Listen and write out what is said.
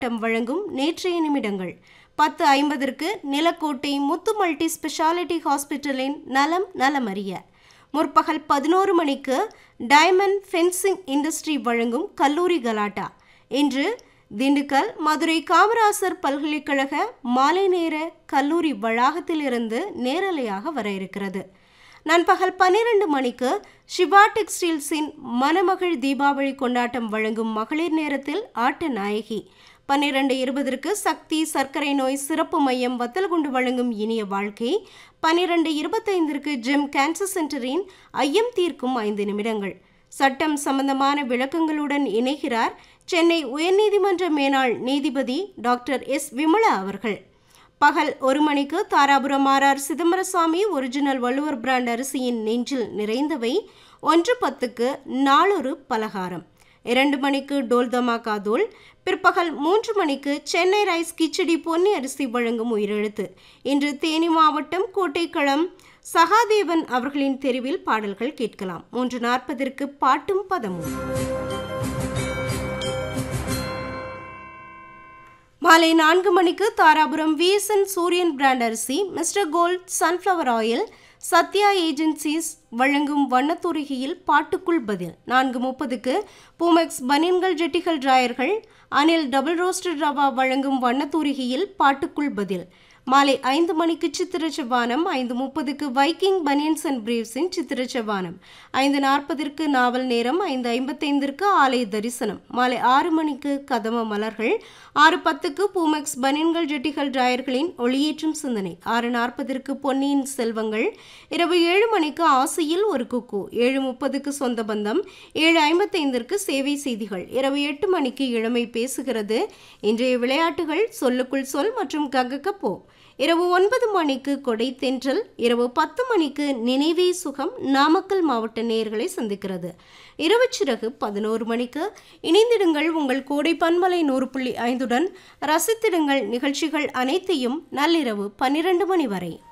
மாவட்டம் வழங்கும் நேற்றைய நிமிடங்கள் பத்து ஐம்பதற்கு நிலக்கோட்டை முத்து மல்டி ஸ்பெஷாலிட்டி ஹாஸ்பிட்டலின் நலம் நலமறிய முற்பகல் பதினோரு மணிக்கு டைமண்ட் ஃபென்சிங் இண்டஸ்ட்ரி வழங்கும் கல்லூரி கலாட்டா இன்று திண்டுக்கல் மதுரை காமராசர் பல்கலைக்கழக மாலை நேர கல்லூரி வளாகத்திலிருந்து நேரலையாக வர இருக்கிறது நண்பகல் பன்னிரண்டு மணிக்கு சிவா டெக்ஸ்டைல்ஸின் மணமகள் தீபாவளி கொண்டாட்டம் வழங்கும் மகளிர் நேரத்தில் ஆட்ட நாயகி பன்னிரண்டு இருபதற்கு சக்தி சர்க்கரை நோய் சிறப்பு மையம் வத்தலகுண்டு வழங்கும் இனிய வாழ்க்கை பன்னிரண்டு இருபத்தைந்திற்கு ஜெம் கேன்சர் சென்டரின் ஐயம் தீர்க்கும் ஐந்து நிமிடங்கள் சட்டம் சம்பந்தமான விளக்கங்களுடன் இணைகிறார் சென்னை உயர்நீதிமன்ற மேனாள் நீதிபதி டாக்டர் எஸ் விமலா அவர்கள் பகல் ஒரு மணிக்கு Dharapuram RR Chidambarasamy original Valluvar brand அரிசியின் நெஞ்சில் நிறைந்தவை ஒன்று பத்துக்கு நாளொரு பலகாரம் இரண்டு மணிக்கு டோல் தமாகா தோல் பிற்பகல் மூன்று மணிக்கு சென்னை ரைஸ் கிச்சடி பொன்னி அரிசி வழங்கும் உயிரெழுத்து இன்று தேனி மாவட்டம் கோட்டைக்களம் சகாதேவன் அவர்களின் தெருவில் பாடல்கள் கேட்கலாம் மூன்று நாற்பதற்கு பாட்டும் பதமும் மாலை நான்கு மணிக்கு தாராபுரம் விஎஸ்என் சூரியன் பிராண்ட் அரிசி mister gold sunflower oil Sathya agencies வழங்கும் வண்ணத்தூரிகையில் பாட்டுக்குள் பதில் நான்கு முப்பதுக்கு பூமெக்ஸ் பனியன்கள் ஜெட்டிகள் டிராயர்கள் அனில் டபுள் ரோஸ்டட் ரவா வழங்கும் வண்ணத்தூரிகையில் பாட்டுக்குள் பதில் மாலை ஐந்து மணிக்கு சித்திர செவ்வானம் ஐந்து முப்பதுக்கு வைக்கிங் பனியன்ஸ் அண்ட் பிரீவ்ஸின் சித்திர செவ்வானம் ஐந்து நாற்பதற்கு நாவல் நேரம் ஐந்து ஐம்பத்தைந்திற்கு ஆலய தரிசனம் மாலை ஆறு மணிக்கு கதம மலர்கள் ஆறு பத்துக்கு பூமெக்ஸ் பனியன்கள் ஜெட்டிகள் டிராயர்களின் ஒளியேற்றும் சிந்தனை ஆறு நாற்பதற்கு பொன்னியின் செல்வங்கள் இரவு ஏழு மணிக்கு ஆசையில் ஒரு குக்கு ஏழு முப்பதுக்கு சொந்த பந்தம் ஏழு ஐம்பத்தைந்திற்கு சேவை செய்திகள் இரவு எட்டு மணிக்கு இளமை பேசுகிறது இன்றைய விளையாட்டுகள் சொல்லுக்குள் சொல் மற்றும் ககக்கப்போ இரவு ஒன்பது மணிக்கு கொடை தென்றல் இரவு பத்து மணிக்கு நினைவே சுகம் நாமக்கல் மாவட்ட நேயர்களை சந்திக்கிறது இரவு சிறகு பதினோரு மணிக்கு இணைந்திடுங்கள் உங்கள் கோடை பன்மலை நூறு புள்ளி ஐந்துடன் ரசித்திடுங்கள் நிகழ்ச்சிகள் அனைத்தையும் நள்ளிரவு பன்னிரண்டு மணி வரை